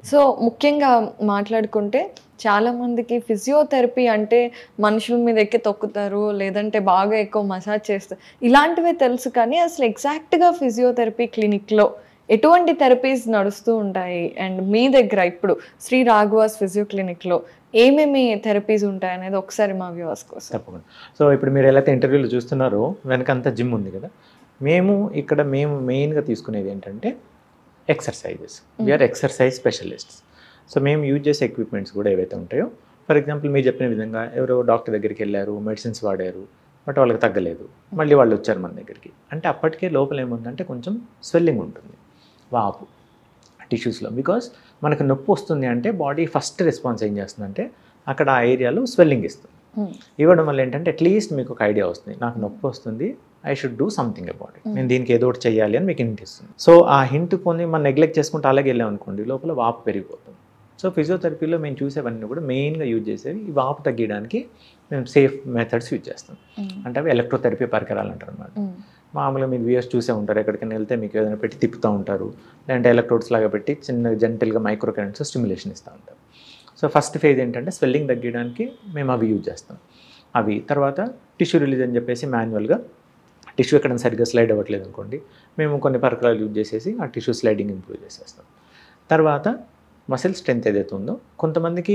So ముఖ్యంగా మాట్లాడుకుంటే చాలా మందికి ఫిజియోథెరపీ అంటే మనుషుల మీద ఎక్కి తొక్కుతారు లేదంటే బాగా ఎక్కువ మసాజ్ చేస్తారు ఇలాంటివే తెలుసు కానీ అసలు ఎగ్జాక్ట్గా ఫిజియోథెరపీ క్లినిక్లో ఎటువంటి థెరపీస్ నడుస్తూ ఉంటాయి అండ్ మీ దగ్గర ఇప్పుడు శ్రీ రాఘవాస్ ఫిజియో క్లినిక్లో ఏమేమి థెరపీస్ ఉంటాయి అనేది ఒకసారి మా వ్యూవర్స్ కోసం తప్పకుండా సో ఇప్పుడు మీరు ఎలా ఇంటర్వ్యూలో చూస్తున్నారో వెనకంతా జిమ్ ఉంది కదా మేము ఇక్కడ మేము మెయిన్గా తీసుకునేది ఏంటంటే exercises we're exercise specialists so మేము యూజ్ చేసే ఎక్విప్మెంట్స్ కూడా ఏవైతే ఉంటాయో ఫర్ ఎగ్జాంపుల్ మీరు చెప్పిన విధంగా ఎవరో డాక్టర్ దగ్గరికి వెళ్ళారు మెడిసిన్స్ వాడారు బట్ వాళ్ళకి తగ్గలేదు మళ్ళీ వాళ్ళు వచ్చారు మన దగ్గరికి అంటే అప్పటికే లోపల ఏముందంటే కొంచెం స్వెల్లింగ్ ఉంటుంది వాపు టిష్యూస్లో బికాస్ మనకు నొప్పి వస్తుంది అంటే బాడీ ఫస్ట్ రెస్పాన్స్ ఏం చేస్తుందంటే అక్కడ ఆ ఏరియాలో స్వెల్లింగ్ ఇస్తుంది Hmm. ఇవ్వడం వల్ల ఏంటంటే అట్లీస్ట్ మీకు ఒక ఐడియా వస్తుంది నాకు నొప్పి వస్తుంది I should do something about it నేను దీనికి ఏదో ఒకటి చేయాలి అని మీకు హింట్ ఇస్తుంది సో ఆ హింట్ పొంది మనం నెగ్లెక్ట్ చేసుకుంటే అలాగే వెళ్ళాం అనుకోండి లోపల వాపు పెరిగిపోతుంది సో ఫిజియోథెరపీలో మేము చూసేవన్నీ కూడా మెయిన్గా యూజ్ చేసేవి ఈ వాపు తగ్గడానికి మేము సేఫ్ మెథడ్స్ యూజ్ చేస్తాం అంటే అవి ఎలక్ట్రోథెరపీ పరికరాలు అంటారు అనమాట మామూలుగా మీరు వ్యూయర్స్ చూసే ఉంటారు ఎక్కడికైనా వెళ్తే మీకు ఏదైనా పెట్టి తిప్పుతూ ఉంటారు లేదంటే ఎలక్ట్రోడ్స్ లాగా పెట్టి చిన్న జెంటల్గా మైక్రో కరెంట్స్ స్టిమ్యులేషన్ ఇస్తూ ఉంటారు సో ఫస్ట్ ఫేజ్ ఏంటంటే స్వెల్లింగ్ తగ్గడానికి మేము అవి యూజ్ చేస్తాం అవి తర్వాత టిష్యూ రిలీజ్ అని చెప్పేసి మాన్యువల్గా టిష్యూ ఎక్కడైనా సరిగ్గా స్లైడ్ అవ్వట్లేదు అనుకోండి మేము కొన్ని పరికరాలు యూజ్ చేసేసి ఆ టిష్యూ స్లైడింగ్ ఇంప్రూవ్ చేసేస్తాం తర్వాత మసిల్ స్ట్రెంత్ ఏదైతే ఉందో కొంతమందికి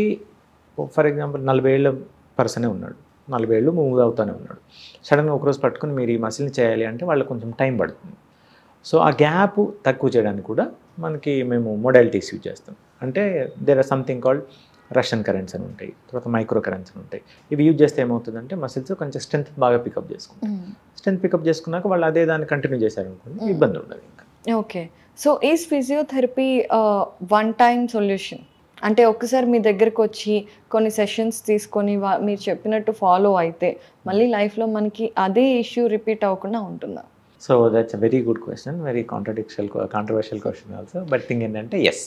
ఫర్ ఎగ్జాంపుల్ నలభై ఏళ్ళ పర్సనే ఉన్నాడు నలభై ఏళ్ళు మూవ్ అవుతూనే ఉన్నాడు సడన్గా ఒకరోజు పట్టుకుని మీరు ఈ మసిల్ని చేయాలి అంటే వాళ్ళకి కొంచెం టైం పడుతుంది సో ఆ గ్యాప్ తక్కువ చేయడానికి కూడా మనకి మేము మోడాలిటీస్ యూజ్ చేస్తాం అంటే there are something called Russian currents అని ఉంటాయి తర్వాత మైక్రో కరెంట్స్ అని ఉంటాయి ఇవి యూజ్ చేస్తే ఏమవుతుందంటే మసిల్స్ కొంచెం స్ట్రెంత్ బాగా పికప్ చేసుకుంటాం స్ట్రెంత్ పికప్ చేసుకున్నాక వాళ్ళు అదే దాన్ని కంటిన్యూ చేశారనుకోండి Mm. ఇబ్బంది ఉండదు ఇంకా okay so is physiotherapy one time solution అంటే ఒక్కసారి మీ దగ్గరకు వచ్చి కొన్ని సెషన్స్ తీసుకొని వా- మీరు చెప్పినట్టు ఫాలో అయితే మళ్ళీ లైఫ్లో మనకి అదే ఇష్యూ రిపీట్ అవ్వకుండా ఉంటుందా so that's uh very good question very contradictional controversial question also but thing ఏంటంటే as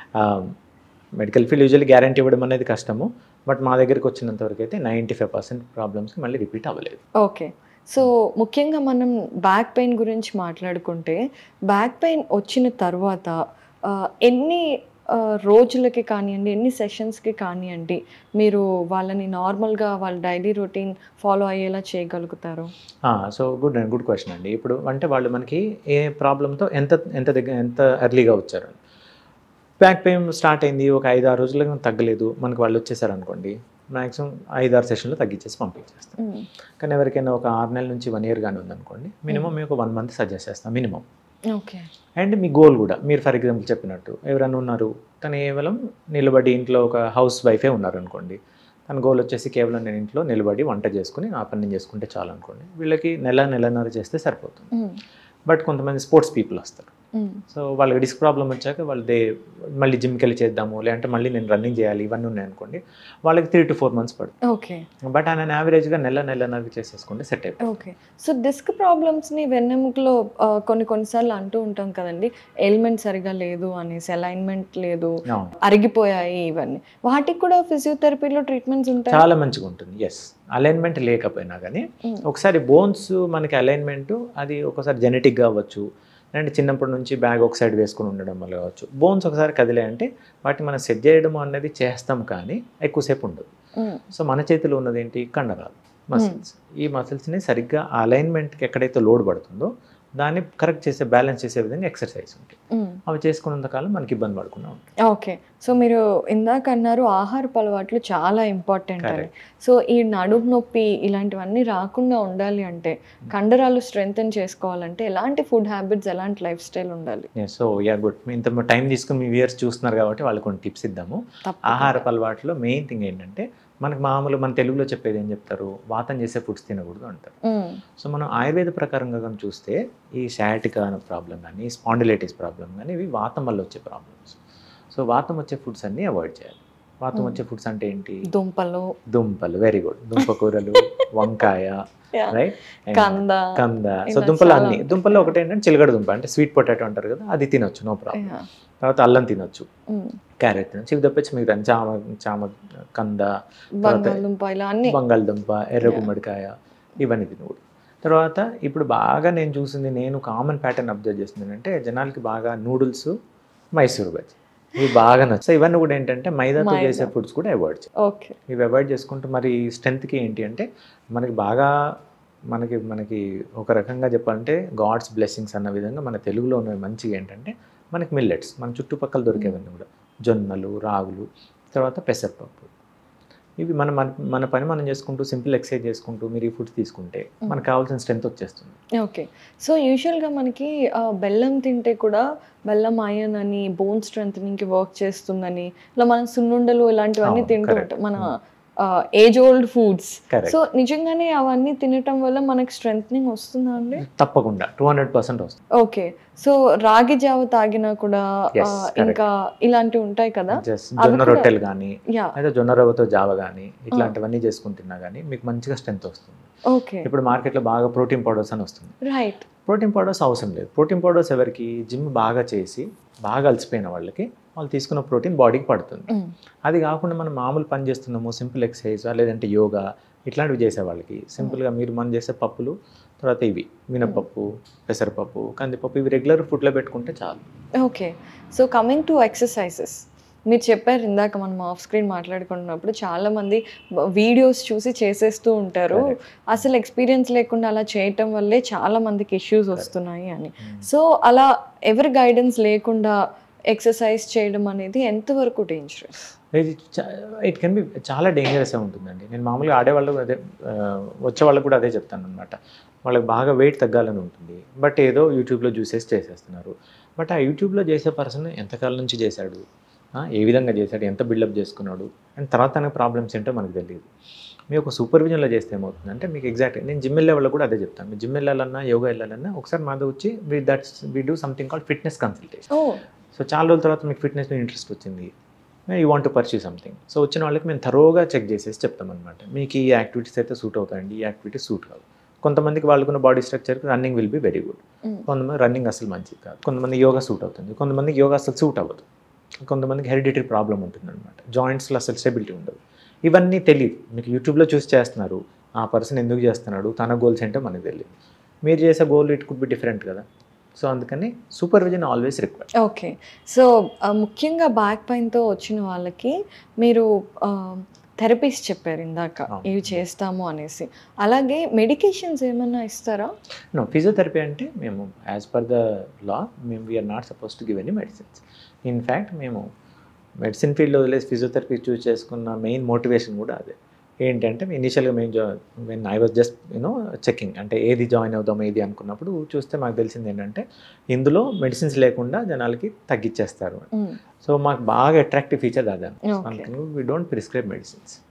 medical field usually guarantee ఇవ్వడం అనేది కష్టము బట్ మా దగ్గరికి వచ్చినంత వరకు అయితే నైంటీ ఫైవ్ పర్సెంట్ ప్రాబ్లమ్స్కి మళ్ళీ రిపీట్ అవ్వలేదు ఓకే సో ముఖ్యంగా మనం బ్యాక్ పెయిన్ గురించి మాట్లాడుకుంటే బ్యాక్ పెయిన్ వచ్చిన తర్వాత ఆ, ఎన్ని ఆ, రోజులకి కానివ్వండి ఎన్ని సెషన్స్కి కానివ్వండి మీరు వాళ్ళని నార్మల్గా వాళ్ళ డైలీ రొటీన్ ఫాలో అయ్యేలా చేయగలుగుతారు so good and good question అండి ఇప్పుడు అంటే వాళ్ళు మనకి ఏ ప్రాబ్లంతో ఎంత ఎంత దగ్గర ఎంత ఎర్లీగా వచ్చారు బ్యాక్ పెయిన్ స్టార్ట్ అయింది ఒక ఐదు ఆరు రోజులకు తగ్గలేదు మనకి వాళ్ళు వచ్చేసారు అనుకోండి మ్యాక్సిమం ఐదు ఆరు సెషన్లో తగ్గించేసి పంపించేస్తాం మ్మ్. కానీ ఎవరికైనా ఒక ఆరు నెలల నుంచి వన్ ఇయర్ కానీ ఉందనుకోండి మినిమం మీకు ఒక వన్ మంత్ సజెస్ట్ చేస్తాం మినిమం ఓకే అండ్ మీ గోల్ కూడా మీరు ఫర్ ఎగ్జాంపుల్ చెప్పినట్టు ఎవరైనా ఉన్నారు తను కేవలం నిలబడి ఇంట్లో ఒక హౌస్ వైఫే ఉన్నారు అనుకోండి తన గోల్ వచ్చేసి కేవలం నేను ఇంట్లో నిలబడి వంట చేసుకుని నా పని నేను చేసుకుంటే చాలు అనుకోండి వీళ్ళకి నెల నెలన్నర చేస్తే సరిపోతుంది మ్మ్. బట్ కొంతమంది స్పోర్ట్స్ పీపుల్ వస్తారు మ్మ్. సో వాళ్ళకి డిస్క్ ప్రాబ్లం వచ్చాక వాళ్ళు దే మళ్ళీ జిమ్కి వెళ్ళి చేద్దాము లేదంటే మళ్ళీ నేను రన్నింగ్ చేయాలి ఇవన్నీ ఉన్నాయి అనుకోండి వాళ్ళకి త్రీ టు ఫోర్ మంత్స్ పడుతుంది ఓకే బట్ ఆయన యావరేజ్గా నెల నెలన్నర చేసేసుకుంటే సెట్ అయిపోతుంది ఓకే సో డిస్క్ ప్రాబ్లమ్స్ని వెన్నెముకలో ఆ, కొన్ని కొన్నిసార్లు అంటూ ఉంటాం కదండి ఎలిమెంట్ సరిగా లేదు అనేసి అలైన్మెంట్ లేదు అవును. అరిగిపోయాయి ఇవన్నీ వాటికి కూడా ఫిజియోథెరపీలో ట్రీట్మెంట్స్ ఉంటాయి చాలా మంచిగా ఉంటుంది ఎస్ అలైన్మెంట్ లేకపోయినా కానీ Mm. ఒకసారి బోన్స్ మనకి అలైన్మెంట్ అది ఒకసారి జెనెటిక్గా అవ్వచ్చు అండ్ చిన్నప్పటి నుంచి బ్యాగ్ ఒక సైడ్ వేసుకుని ఉండడం వల్ల కావచ్చు బోన్స్ ఒకసారి కదిలే అంటే వాటిని మనం సెట్ చేయడం అనేది చేస్తాం కానీ ఎక్కువసేపు ఉండదు మ్మ్. సో మన చేతిలో ఉన్నది ఏంటి కండరాలు మసిల్స్ ఈ మసిల్స్ని సరిగ్గా అలైన్మెంట్కి ఎక్కడైతే లోడ్ పడుతుందో దాన్ని కరెక్ట్ చేసే బ్యాలెన్స్ చేసే విధంగా ఎక్సర్సైజ్ ఉంటాయి మ్మ్. అవి చేసుకున్నంత కాలం మనకి ఇబ్బంది పడకుండా ఉంటాయి ఓకే సో మీరు ఇందాక అన్నారు ఆహారపు అలవాట్లు చాలా ఇంపార్టెంట్ అని Correct. సో ఈ నడుము నొప్పి ఇలాంటివన్నీ రాకుండా ఉండాలి అంటే కండరాలు స్ట్రెంగ్తన్ చేసుకోవాలంటే ఎలాంటి ఫుడ్ హ్యాబిట్స్ ఎలాంటి లైఫ్ స్టైల్ ఉండాలి సో యా గుడ్ ఇంత టైం తీసుకుని మీ వ్యూయర్స్ చూస్తున్నారు కాబట్టి వాళ్ళకి కొన్ని టిప్స్ ఇద్దాము తప్పకుండా. ఆహారపు అలవాట్లో మెయిన్ థింగ్ ఏంటంటే మనకు మామూలు మన తెలుగులో చెప్పేది ఏం చెప్తారు వాతం చేసే ఫుడ్స్ తినకూడదు అంటారు మ్మ్. సో మనం ఆయుర్వేద ప్రకారంగా కానీ చూస్తే ఈ శాటికా ప్రాబ్లం కానీ స్పాండిలైటిస్ ప్రాబ్లం కానీ ఇవి వాతం వల్ల వచ్చే ప్రాబ్లమ్స్ సో వాతం వచ్చే ఫుడ్స్ అన్నీ అవాయిడ్ చేయాలి వాతం Mm. వచ్చే ఫుడ్స్ అంటే ఏంటి దుంపలు దుంపలు వెరీ గుడ్ దుంప కూరలు వంకాయ Yeah. రైట్ కంద కంద సో ఇలా దుంపలు చాలా అన్ని ఉంటాయి. దుంపల్లో ఒకటి ఏంటంటే చిలగడ దుంప అంటే స్వీట్ పొటాటో అంటారు కదా అది తినొచ్చు నో ప్రాబ్లం Yeah. తర్వాత అల్లం తినొచ్చు మ్మ్. క్యారెట్ తినొచ్చు ఇవి తప్పించి మిగతా చామ చామ కంద బంగాళదుంప ఇలా అన్ని బంగాళదుంప ఎర్ర Yeah. గుమ్మడికాయ ఇవన్నీ తినకూడదు తర్వాత ఇప్పుడు బాగా నేను చూసింది నేను కామన్ ప్యాటర్న్ అబ్జర్వ్ చేసింది అంటే జనాలకి బాగా నూడిల్స్ మైసూర్ బజ్జీ ఇవి బాగా నచ్చాయి సో ఇవన్నీ కూడా ఏంటంటే మైదాతో మైదా. చేసే ఫుడ్స్ కూడా అవాయిడ్ చేయాలి ఓకే ఇవి అవాయిడ్ చేసుకుంటూ మరి స్ట్రెంత్కి ఏంటి అంటే మనకి బాగా మనకి మనకి ఒక రకంగా చెప్పాలంటే గాడ్స్ బ్లెస్సింగ్స్ అన్న విధంగా మన తెలుగులో ఉన్నవి మంచిగా ఏంటంటే మనకి మిల్లెట్స్ మన చుట్టుపక్కల దొరికేవన్నీ కూడా జొన్నలు రాగులు తర్వాత పెసరపప్పు ఇవి మన మన మన పని మనం చేసుకుంటూ సింపుల్ ఎక్సర్సైజ్ చేసుకుంటూ మీరు ఈ ఫుడ్స్ తీసుకుంటే మనకు కావాల్సిన స్ట్రెంత్ వచ్చేస్తుంది ఓకే సో యూజువల్గా మనకి ఆ, బెల్లం తింటే కూడా బెల్లం ఐరన్ అని బోన్ స్ట్రెంగ్ వర్క్ చేస్తుందని ఇలా మనం సున్నుండలు ఇలాంటివన్నీ అవును, తింటూ correct. ఉంటాం మన age old foods correct so నిజంగానే అవన్నీ తినటం వల్ల మనకి స్ట్రెంగ్ వస్తుందా అండి తప్పకుండా టూ హండ్రెడ్ పర్సెంట్ వస్తుంది ఓకే సో రాగి జావ తాగినా కూడా Yes, ఆ, correct. ఇంకా ఇలాంటివి ఉంటాయి కదా జస్ట్ అవి జొన్న కూడా- రొట్టెలు కానీ యా లేదా జొన్న రవ్వతో జావ కానీ ఇట్లాంటివన్నీ చేసుకుంటున్నా కానీ మీకు మంచిగా స్ట్రెంత్ వస్తుంది ఓకే ఇప్పుడు మార్కెట్లో బాగా ప్రోటీన్ పౌడర్స్ అని వస్తుంది రైట్ ప్రోటీన్ పౌడర్స్ అవసరం లేదు ప్రోటీన్ పౌడర్స్ ఎవరికి జిమ్ బాగా చేసి బాగా అలసిపోయిన వాళ్ళకి వాళ్ళు తీసుకున్న ప్రోటీన్ బాడీకి పడుతుంది అది కాకుండా మనం మామూలు పని చేస్తున్నాము సింపుల్ ఎక్సర్సైజ్ లేదంటే యోగా ఇట్లాంటివి చేసే వాళ్ళకి సింపుల్గా మీరు మనం చేసే పప్పులు తర్వాత ఇవి మినపప్పు పెసరపప్పు కందిపప్పు ఇవి రెగ్యులర్ ఫుడ్లో పెట్టుకుంటే చాలు okay so coming to exercises మీరు చెప్పారు ఇందాక మనం ఆఫ్ స్క్రీన్ మాట్లాడుకుంటున్నప్పుడు చాలా మంది వీడియోస్ చూసి చేసేస్తూ ఉంటారు Correct. అసలు ఎక్స్పీరియన్స్ లేకుండా అలా చేయటం వల్లే చాలా మందికి ఇష్యూస్ వస్తున్నాయి అని Mm. సో అలా ఎవరి గైడెన్స్ లేకుండా ఎక్సర్సైజ్ చేయడం అనేది ఎంతవరకు డేంజరస్ ఇది ఇట్ కెన్ బి చాలా డేంజరస్ ఉంటుందండి నేను మామూలుగా ఆడేవాళ్ళు అదే ఆ, వచ్చే వాళ్ళకి కూడా అదే చెప్తాను అనమాట వాళ్ళకి బాగా వెయిట్ తగ్గాలని ఉంటుంది బట్ ఏదో యూట్యూబ్లో చూసేసి చేసేస్తున్నారు బట్ ఆ యూట్యూబ్లో చేసే పర్సన్ ఎంతకాలం నుంచి చేశాడు ఆ, ఏ విధంగా చేశాడు ఎంత బిల్డప్ చేసుకున్నాడు అండ్ తర్వాత తనకి ప్రాబ్లమ్స్ ఏంటో మనకు తెలియదు మీ ఒక సూపర్విజన్లో చేస్తే ఏమవుతుంది అంటే మీకు ఎగ్జాక్ట్ నేను జిమ్ వెళ్ళే వాళ్ళు కూడా అదే చెప్తాను మీరు జిమ్ వెళ్ళాలన్నా యోగా వెళ్ళాలన్నా ఒకసారి మాతో వచ్చి we that's we do something call fitness consultation oh so చాలా రోజుల తర్వాత మీకు ఫిట్నెస్ మీద ఇంట్రెస్ట్ వచ్చింది you want to pursue something so వచ్చిన వాళ్ళకి మేము థరోగా చెక్ చేసేసి చెప్తామన్నమాట మీకు ఈ యాక్టివిటీస్ అయితే సూట్ అవుతాయండి ఈ యాక్టివిటీస్ సూట్ కావు కొంతమందికి వాళ్ళకున్న body structure running will be very good Mm. కొంతమంది రన్నింగ్ అసలు మంచిది కాదు కొంతమంది యోగా సూట్ అవుతుంది కొంతమందికి యోగా అసలు సూట్ అవ్వదు కొంతమందికి హెరిడిటరీ ప్రాబ్లం ఉంటుంది అనమాట జాయింట్స్లో అసలు స్టెబిలిటీ ఉండదు ఇవన్నీ తెలియదు మీకు యూట్యూబ్లో చూసి చేస్తున్నారు ఆ పర్సన్ ఎందుకు చేస్తున్నాడు తన గోల్స్ ఏంటో మనకు తెలియదు మీరు చేసే goal it could be different కదా సో అందుకని supervision always required okay so ఆ, ముఖ్యంగా బ్యాక్ పెయిన్తో వచ్చిన వాళ్ళకి మీరు థెరపీస్ చెప్పారు ఇందాక అవును. ఇవి చేస్తాము అనేసి అలాగే మెడికేషన్స్ ఏమన్నా ఇస్తారా నో ఫిజియోథెరపీ అంటే మేము యాజ్ పర్ ద లా మేము we're not suppose to give any medicines in fact మేము మెడిసిన్ ఫీల్డ్లో వదిలేసి ఫిజియోథెరపీ చూస్ చేసుకున్న మెయిన్ మోటివేషన్ కూడా అదే ఏంటంటే ఇనీషియల్గా మేము జా when I was just you know checking అంటే ఏది జాయిన్ అవుదాం ఏది అనుకున్నప్పుడు చూస్తే మాకు తెలిసింది ఏంటంటే ఇందులో మెడిసిన్స్ లేకుండా జనాలకి తగ్గించేస్తారు మ్మ్. సో మాకు బాగా అట్రాక్టివ్ ఫీచర్ అదే Okay. అందుకని వీ డోంట్ ప్రిస్క్రైబ్ మెడిసిన్స్